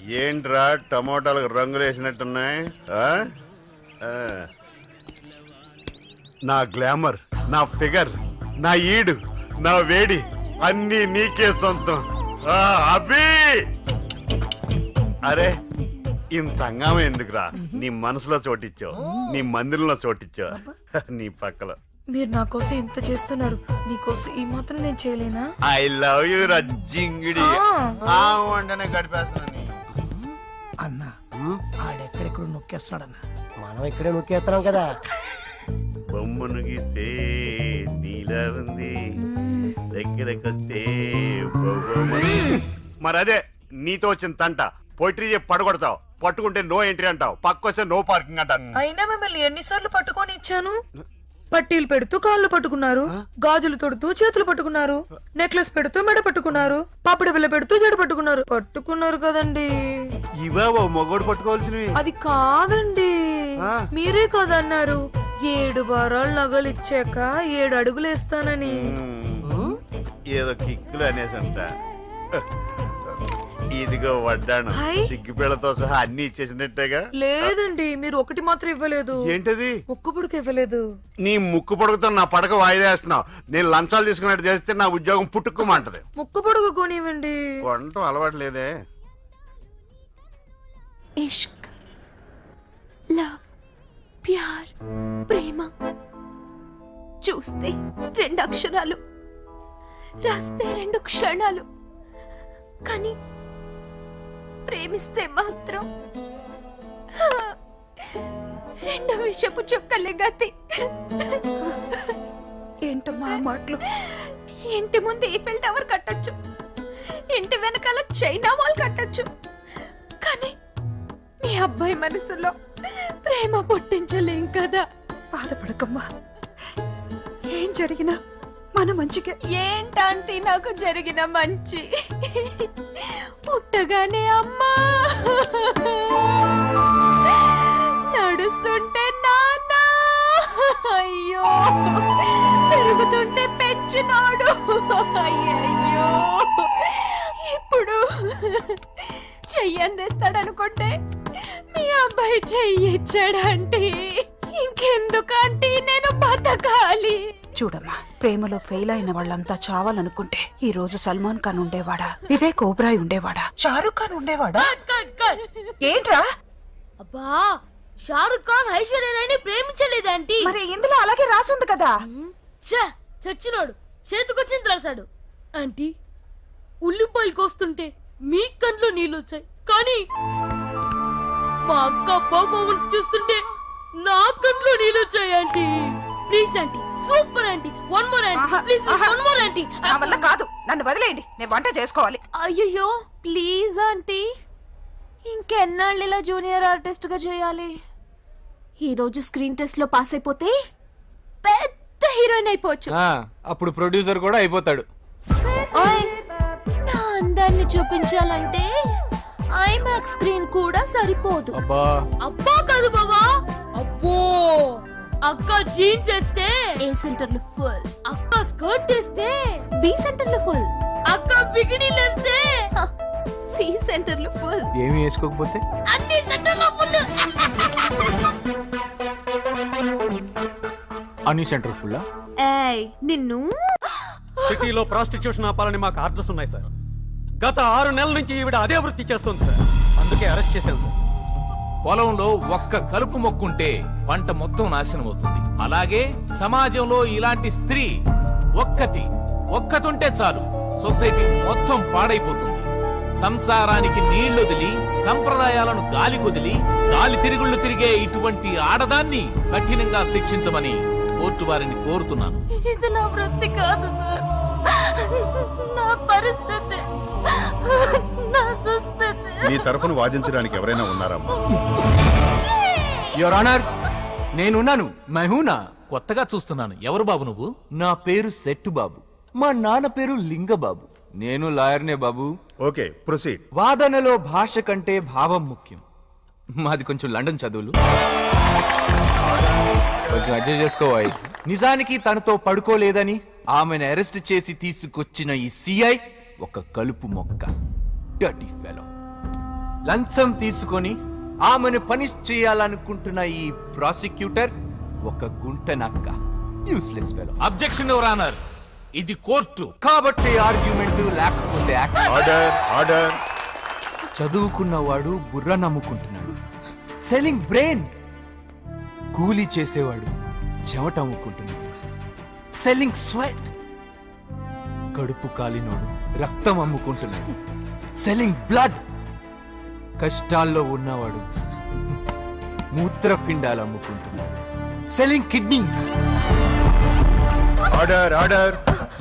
ఏంట్రా టమోటాలకు రంగులు వేసినట్టున్నాయి ఆ? ఆ. నా గ్లామర్ నా ఫిగర్ నా ఈడు నా వేడి అన్నీ నీకే సొంతం ఆ, అభి అరే ఇంత హంగామా ఎందుకురా నీ మనసులో చోటిచ్చావు నీ మందిరంలో చోటిచ్చావు నీ పక్కలో మీరు నా కోసం ఇంత చేస్తున్నారు మీకోసం ఈ మాత్రం నేను చేయలేనా ఐ లవ్ యూ రజ్జింగిడి ఆ వంటనే గడిపేస్తున్నాను అన్న ఆడెక్కడెక్కడ నొక్కేస్తున్నాడన్న మనం ఇక్కడే నొక్కేస్తున్నాం కదా బొమ్మను గీస్తే నీలా ఉంది దగ్గరకొస్తే బొమ్మని. మరి అదే నీతో వచ్చిన తంట పోయిటరీ చెప్పి పడగొడతావు పట్టుకుంటే నో ఎంట్రీ అంటావు పక్కొస్తే నో పార్కింగ్ అంటాను అయినా మిమ్మల్ని ఎన్నిసార్లు పట్టుకొని ఇచ్చాను పట్టీలు పెడుతూ కాళ్ళు పట్టుకున్నారు గాజులు తొడుతూ చేతులు పట్టుకున్నారు నెక్లెస్ పెడుతూ మెడ పట్టుకున్నారు పాపిడి బిల్ల పెడుతూ జడ పట్టుకున్నారు పట్టుకున్నారు కదండి ఇవా ఓ మొగోడు పట్టుకోవాల్సినవి అది కాదండి ఆ. మీరే కదన్నారు ఏడు వారాలు నగలు ఇచ్చాక ఏడు అడుగులు వేస్తానని మ్మ్. ఏదో కిక్కులు అనేసి అంట ఇదిగో వడ్డాను హాయ్. సిగ్గిపిల్లతో సహా అన్ని ఇచ్చేసినట్టేగా లేదండి మీరు ఒకటి మాత్రం ఇవ్వలేదు ఏంటది ఒక్క పుడుకు ఇవ్వలేదు నీ ముక్కు పొడుగుతో నా పడక వాయిదా వేస్తున్నావు నేను లంచాలు తీసుకున్నట్టు చేస్తే నా ఉద్యోగం పుట్టుకోమంటది ముక్కు పొడుగు కొనివ్వండి వంట అలవాటు లేదే ఇష్క్ లవ్ ప్యార్ ప్రేమ చూస్తే రెండు అక్షరాలు రాస్తే రెండు క్షణాలు కానీ ప్రేమిస్తే మాత్రం రెండు విషపు చుక్కలే గతి ఏంటమ్మా ఆ మాటలు ఇంటి ముందు ఈఫెల్ టవర్ కట్టొచ్చు ఇంటి వెనకాల చైనా వాల్ కట్టొచ్చు కానీ మీ అబ్బాయి మనసులో ప్రేమ పుట్టించలేం కదా బాధపడకమ్మా ఏం జరిగినా మన మంచికే ఏంటంటే నాకు జరిగిన మంచి పుట్టగానే అమ్మా నడుస్తుంటే నాన్న అయ్యో పెరుగుతుంటే పెంచినాడు అయ్యయ్యో ఇప్పుడు చెయ్యి అందిస్తాడనుకుంటే మీ అబ్బాయి చెయ్యి ఇచ్చాడంటే ఇంకెందుకంటే నేను బతకాలి చూడమ్మా ప్రేమలో ఫెయిల్ అయిన వాళ్ళంతా చావాలనుకుంటే ఈ రోజు సల్మాన్ ఖాన్ ఉండేవాడా వివేక్ ఓబ్రాయ్ ఉండేవాడా షారుఖ్ ఖాన్ ఉండేవాడా ఏంట్రా అబ్బా షారుఖ్ ఖాన్ ఐశ్వర్య రాయ్ని ప్రేమించలేదంటీ మరి ఇందులో అలాగే రాసుంది కదా ఛ, చచ్చినోడు చేతికొచ్చింది రాశాడు ఆంటీ ఉల్లిపాయలు కోస్తుంటే మీ కంట్లో నీళ్ళు వచ్చాయి కానీ మా అక్క పర్ఫార్మెన్స్ చూస్తుంటే నా కంట్లో నీళ్ళు వచ్చాయి aunty please aunty super aunty one more aunty ఆహా, ప్లీజ్ ఆహా. వన్ మోర్ ఆంటీ నా వల్ల కాదు నన్ను వదిలేయండి నేను వంట చేసుకోవాలి అయ్యో ప్లీజ్ ఆంటీ ఇంకెన్నాళ్ళు ఇలా జూనియర్ ఆర్టిస్ట్ గా చేయాలి ఈ రోజు స్క్రీన్ టెస్ట్ లో పాస్ అయిపోతే పెద్ద హీరోయిన్ అయిపోవచ్చు ఆ, అప్పుడు ప్రొడ్యూసర్ కూడా అయిపోతాడు ఓయ్, నా అందాన్ని చూపించాలంటే ఐమాక్స్ స్క్రీన్ కూడా సరిపోదు అబ్బా అబ్బా కాదు బాబా అబ్బో అక్క జీన్స్ వేస్తే ఏ సెంటర్ లో ఫుల్ అక్క స్కర్ట్ వేస్తే బి సెంటర్ లో ఫుల్ అక్క బిగినీలు వేస్తే సి సెంటర్ లో ఫుల్ ఏమి వేసుకోకపోతే అన్ని సెంటర్లో ఫుల్ అన్ని సెంటర్ ఫుల్లా ఏయ్ నిన్ను సిటీలో ప్రాస్టిట్యూషన్ ఆపాలని మాకు ఆర్డర్స్ ఉన్నాయి సార్ గత ఆరు నెలల నుంచి ఈవిడ అదే వృత్తి చేస్తుంది సార్ అందుకే అరెస్ట్ చేశాను సార్ పొలంలో ఒక్క కలుపు మొక్కుంటే పంట మొత్తం నాశనం అవుతుంది అలాగే సమాజంలో ఇలాంటి స్త్రీ ఒక్కతి ఒక్కతుంటే చాలు సొసైటీ మొత్తం పాడైపోతుంది సంసారానికి నీళ్లొదిలి సంప్రదాయాలను గాలి కుదిలి గాలి తిరుగుళ్ళు తిరిగే ఇటువంటి ఆడదాన్ని కఠినంగా శిక్షించమని కోర్టు వారిని కోరుతున్నాను ఇది నా వృత్తి కాదు సార్ నా పరిస్థితి నా దుస్థితి మీ తరఫున వాదించడానికి ఎవరైనా ఉన్నారమ్మా యువర్ ఆనర్ నేనున్నాను మహూనా కొత్తగా చూస్తున్నాను ఎవరు బాబు నువ్వు నా పేరు సెట్టు బాబు మా నాన్న పేరు లింగబాబు నేను లాయర్నే బాబు ఓకే ప్రొసీడ్ వాదనలో భాష కంటే భావం ముఖ్యం మాది కొంచెం లండన్ చదువులు కొంచెం అడ్జస్ట్ చేసుకోవాలి నిజానికి తనతో పడుకోలేదని ఆమెను అరెస్ట్ చేసి తీసుకొచ్చిన ఈ సిఐ ఒక కలుపు మొక్క డర్టీ ఫెలో లంచం తీసుకొని ఆమెను పనిష్ చేయాలనుకుంటున్న ఈ ప్రాసిక్యూటర్ ఒక గుంట నక్క useless fellow objection your honour ఇది కోర్టు కాబట్టి ఆర్గ్యుమెంట్ లేకపోతే ఆర్డర్ ఆర్డర్ చదువుకున్నవాడు బుర్ర నమ్ముకుంటున్నాడు సెల్లింగ్ బ్రెయిన్ కూలీ చేసేవాడు చెమట అమ్ముకుంటున్నాడు సెల్లింగ్ స్వెట్ కడుపు కాలినోడు రక్తం అమ్ముకుంటున్నాడు సెల్లింగ్ బ్లడ్ కష్టాల్లో ఉన్నవాడు మూత్రపిండాలు అమ్ముకుంటున్నాడు selling kidneys order order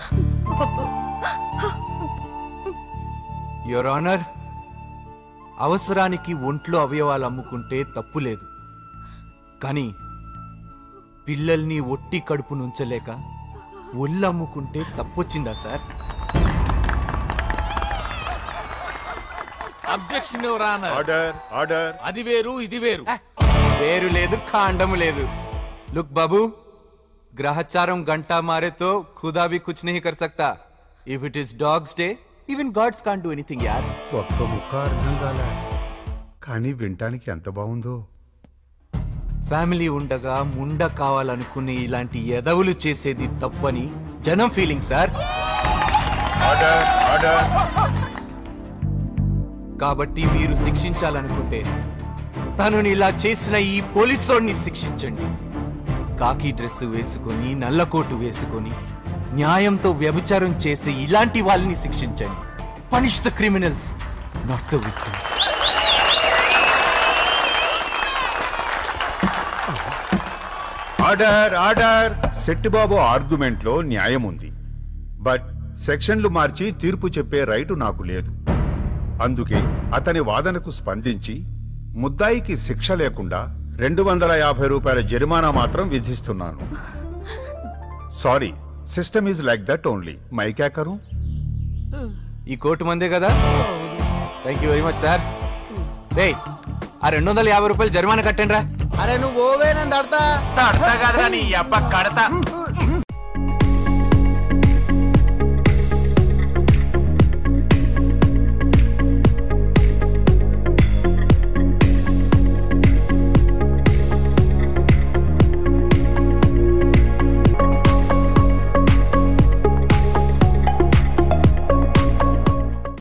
your honour అవసరానికి ఒంట్లో అవయవాలు అమ్ముకుంటే తప్పు లేదు కానీ పిల్లల్ని ఒట్టి కడుపు నుంచలేక ఒళ్ళు అమ్ముకుంటే తప్పొచ్చిందా sir objection your honour order order అది వేరు ఇది వేరు వేరు లేదు కాండము లేదు లుక్ బాబు గ్రహచారం గంటా మారేతో ఖుదా भी कुछ नहीं कर सकता if it is dogs day even gods can't do anything యార్ ఒక్క ముక్క అర్థం కాలే కానీ వినటానికి ఎంత బాగుందో ఫ్యామిలీ ఉండగా ముండ కావాలనుకునే ఇలాంటి ఎదవులు చేసేది తప్పని జనం ఫీలింగ్ సార్ ఆర్డర్ ఆర్డర్ కాబట్టి మీరు శిక్షించాలనుకుంటే తనని ఇలా చేసిన ఈ పోలీసోడిని శిక్షించండి కాకి డ్రెస్ వేసుకొని నల్లకోటు వేసుకొని న్యాయంతో వ్యభిచారం చేసే ఇలాంటి వాళ్ళని శిక్షించండి punish the criminals not the victims order order Settibabu argument లో న్యాయం ఉంది బట్ సెక్షన్లు మార్చి తీర్పు చెప్పే రైటు నాకు లేదు అందుకే అతని వాదనకు స్పందించి ముద్దాయికి శిక్ష లేకుండా రెండు వందల యాభై రూపాయల జరిమానా మాత్రం విధిస్తున్నాను sorry system is like that only మైకాకరు ఈ కోర్టు మందే కదా thank you very much sir డే ఆ రెండు వందల యాభై రూపాయలు జరిమానా కట్టండి రా అరే నువ్వు ఓవే నేను తడతా తడతా కదరా నీ అబ్బ కడతా